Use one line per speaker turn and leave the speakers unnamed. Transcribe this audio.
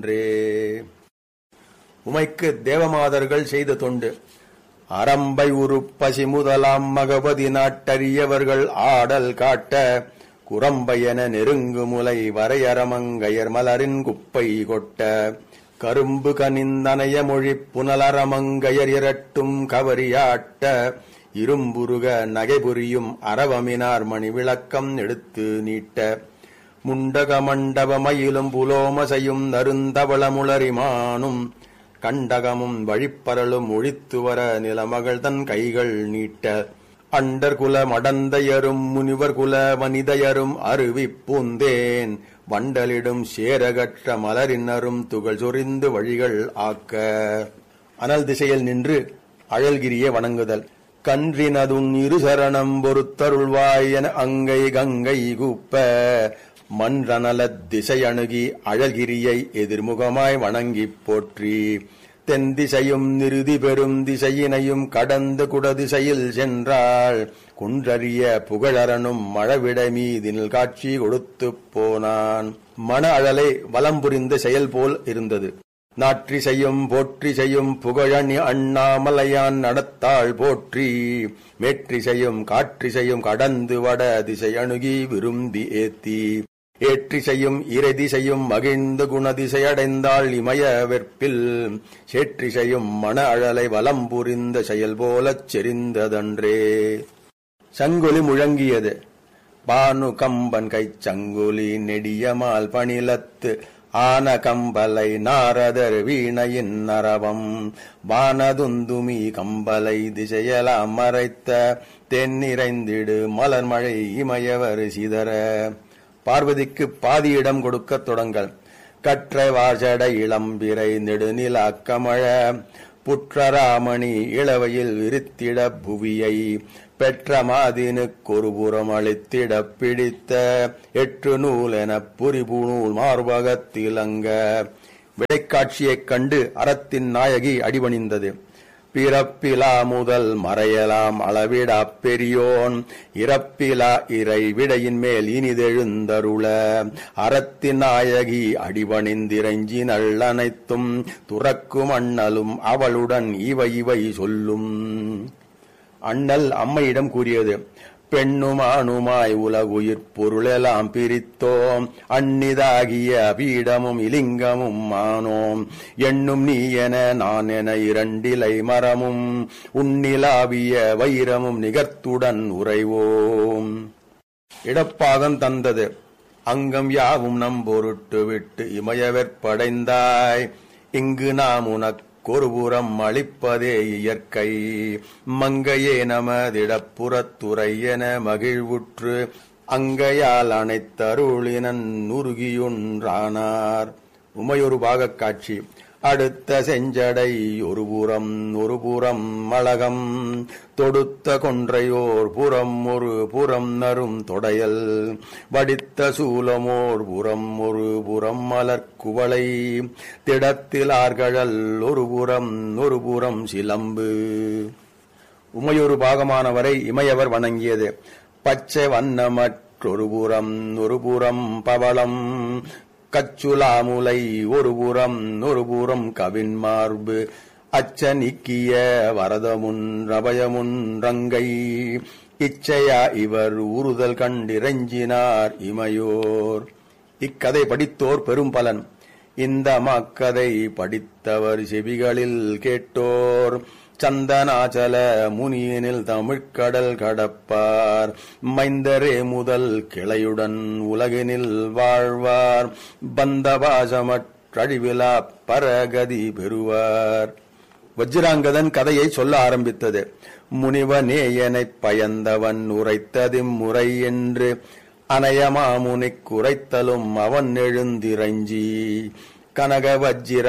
ஒன்றே உமைக்கு தேவமாதர்கள் செய்த தொண்டு அரம்பை உருப்பசி முதலாம் மகவதி நாட்டறியவர்கள் ஆடல் காட்ட குரம்பையென நெருங்கு முலை வரையரமங்கையர் மலரின் குப்பை கொட்ட கரும்பு கனிந்தனைய மொழி புனலரமங்கையர் இரட்டும் கவரியாட்ட இரும்புருக நகைபுரியும் அரவமினார் மணி விளக்கம் எடுத்து நீட்ட முண்டக மண்டபமயிலும் புலோமசையும் நருந்தவளமுளரிமானும் கண்டகமும் வழிப்பரலும் ஒழித்து வர நிலமகள் தன் கைகள் நீட்ட அண்டர் குல மடந்தையரும் முனிவர் குல மனிதையரும் அருவி பூந்தேன் வண்டலிடும் சேரகற்ற மலரினரும் துகள் சொரிந்து வழிகள் ஆக்க அனல் திசையில் நின்று அழல்கிரியை வணங்குதல் கன்றினதுன் இரு சரணம் பொறுத்தருள்வாய் என அங்கை கங்கை கூப்ப மன்றனலத் திசை அணுகி அழகிரியை எதிர்முகமாய் வணங்கிப் போற்றி தென் திசையும் நிருதி பெறும் திசையினையும் கடந்து குடதிசையில் சென்றாள் குன்றறிய புகழரனும் மழவிட மீதினில் காட்சி கொடுத்துப் போனான் மன அழலை வலம் புரிந்த செயல் போல் இருந்தது நாற்றி செய்யும் போற்றி செய்யும் புகழணி அண்ணாமலையான் நடத்தாள் போற்றி மேற்றி செய்யும் காற்றி செய்யும் கடந்து வட திசை அணுகி விரும்பி ஏத்தி ஏற்றி செய்யும் இறை செய்யும் மகிழ்ந்த குணதிசை அடைந்தாள் இமய வெற்பில் சேற்றி செய்யும் மன அழலை வலம் புரிந்த செயல் போலச் செறிந்ததன்றே சங்கொலி முழங்கியது பானு கம்பன் கைச் சங்குலி நெடியமால் பணிலத்து ஆன கம்பலை நாரதர் வீணையின் நரவம் வானதுந்துமி கம்பலை திசையலாம் மறைத்த தென்னிறைந்திடு மலர்மழை இமயவர் சிதற பார்வதிக்கு பாதியிடம் கொடுக்கத் தொடங்கல் கற்றை வாசட இளம்பிறை நெடுநிலாக்கமழ புற்றராமணி இளவையில் விரித்திட புவியை பெற்ற மாதினுக்கொருபுறம் அளித்திடப் பிடித்த எட்டு நூல் எனப் புரிபுநூல் மார்பகத்திலங்க விடைக்காட்சியைக் கண்டு அறத்தின் நாயகி அடிபணிந்தது பிறப்பிலா முதல் மறையலாம் அளவிடாப் பெரியோன் இறப்பிலா இறை விடையின் மேல் இனிதெழுந்தருள அறத்தின் நாயகி அடிபணிந்திரைஞ்சி அனைத்தும் துறக்கும் அண்ணலும் அவளுடன் இவை இவை சொல்லும் அண்ணல் அம்மையிடம் கூறியது பெண்ணும் ஆணுமாய் உலகுயிர் பொருளெல்லாம் பிரித்தோம் அந்நிதாகிய பீடமும் இலிங்கமும் ஆனோம் எண்ணும் நீ என நான் என இரண்டிலை மரமும் உன்னிலாவிய வைரமும் நிகர்த்துடன் உறைவோம் இடப்பாகம் தந்தது அங்கம் யாவும் நம் பொருட்டு விட்டு இமயவெற்படைந்தாய் இங்கு நாம் உனக்கு கொருபுறம் அளிப்பதே இயற்கை மங்கையே நமதிடப்புறத்துறை என மகிழ்வுற்று அங்கையால் அனைத்தருளினன் உருகியுன்றானார் உமையொரு பாகக் காட்சி அடுத்த செஞ்சடை ஒரு புறம் ஒரு புறம் மளகம் தொடுத்த கொன்றையோர் புறம் ஒரு புறம் நரும் தொடையல் வடித்த சூலமோர் புறம் ஒரு புறம் மலர்குவளை திடத்தில் ஆர்கழல் ஒரு புறம் ஒரு புறம் சிலம்பு உமையொரு பாகமானவரை இமையவர் வணங்கியது பச்சை வண்ணமற்றொரு புறம் ஒரு புறம் பவளம் கச்சுலாமுலை ஒரு புறம் ஒரு புறம் கவின் மார்பு அச்ச நீக்கிய வரதமுன் ரபயமுன் ரங்கை இச்சையா இவர் உறுதல் கண்டிரஞ்சினார் இமையோர் இக்கதை படித்தோர் பெரும் பலன் இந்த மக்கதை படித்தவர் செவிகளில் கேட்டோர் சந்தனாச்சல முனியனில் தமிழ்கடல் கடப்பார் மைந்தரே முதல் கிளையுடன் உலகினில் வாழ்வார் பந்தபாசமற்றழிவிலா பரகதி பெறுவார் வஜ்ராங்கதன் கதையை சொல்ல ஆரம்பித்தது முனிவனேயனைப் பயந்தவன் உரைத்ததிம் முறை என்று அனயமாமுனிக் குறைத்தலும் அவன் எழுந்திரஞ்சி கனக வஜ்ஜிர